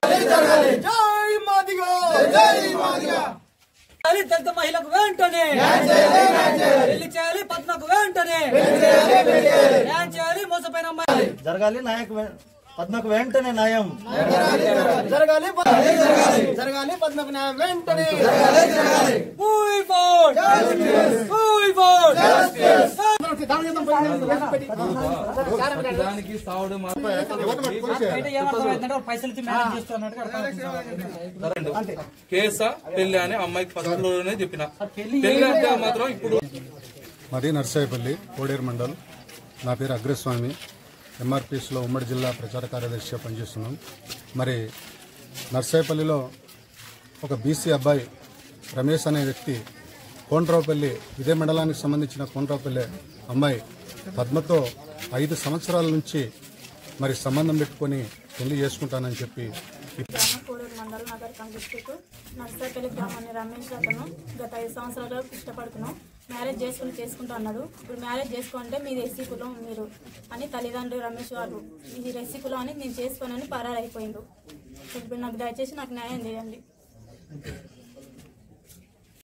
జై మాదిగా చేయాలి దళిత మహిళకు వెంటనే పెళ్లి చేయాలి పద్మకు వెంటనే న్యాయం చేయాలి మోసపోయిన అమ్మాయి జరగాలి నాయకు వె- పద్మకు వెంటనే న్యాయం జరగాలి జరగాలి పద్మకు న్యాయం వెంటనే We vote! We vote! దానికి సావుడు మాత్రం అంటే ఏమర్థమైందంటే వాళ్ళు పైసలు ఇచ్చి మేనేజ్ చేస్తున్నట్టుగా అర్థమవుతుంది. కేసా పెళ్లి అని అమ్మాయికి ఫస్ట్ లోనే చెప్పిన పెళ్లి అంటే మాత్రం ఇప్పుడు మాది నర్సాయిపల్లి కోడేరు మండల్ నా పేరు అగ్రస్వామి ఎంఆర్పిఎస్లో ఉమ్మడి జిల్లా ప్రచార కార్యదర్శిగా పనిచేస్తున్నాం మరి నర్సాయిపల్లిలో ఒక బీసీ అబ్బాయి రమేష్ అనే వ్యక్తి కోనరావుపల్లి ఇదే మండలానికి సంబంధించిన కోనరావుపల్లి అమ్మాయి పద్మతో ఐదు సంవత్సరాల నుంచి మరి సంబంధం పెట్టుకొని పెళ్లి చేసుకుంటానని చెప్పి గ్రామం కోడూరు మండలం నగర్ డిస్టిక్ నర్సాపల్లి గ్రామాన్ని రమేష్ అతను గత ఐదు సంవత్సరాలు ఇష్టపడుతున్నాం మ్యారేజ్ చేసుకుని చేసుకుంటా అన్నాడు ఇప్పుడు మ్యారేజ్ చేసుకుంటే మీది ఎస్సీ కులం మీరు అని తల్లిదండ్రులు రమేష్ వాళ్ళు ఇది ఎస్సీ కులం అని నేను చేసుకోనని పరారు అయిపోయిండు ఇప్పుడు నాకు దయచేసి నాకు న్యాయం చేయండి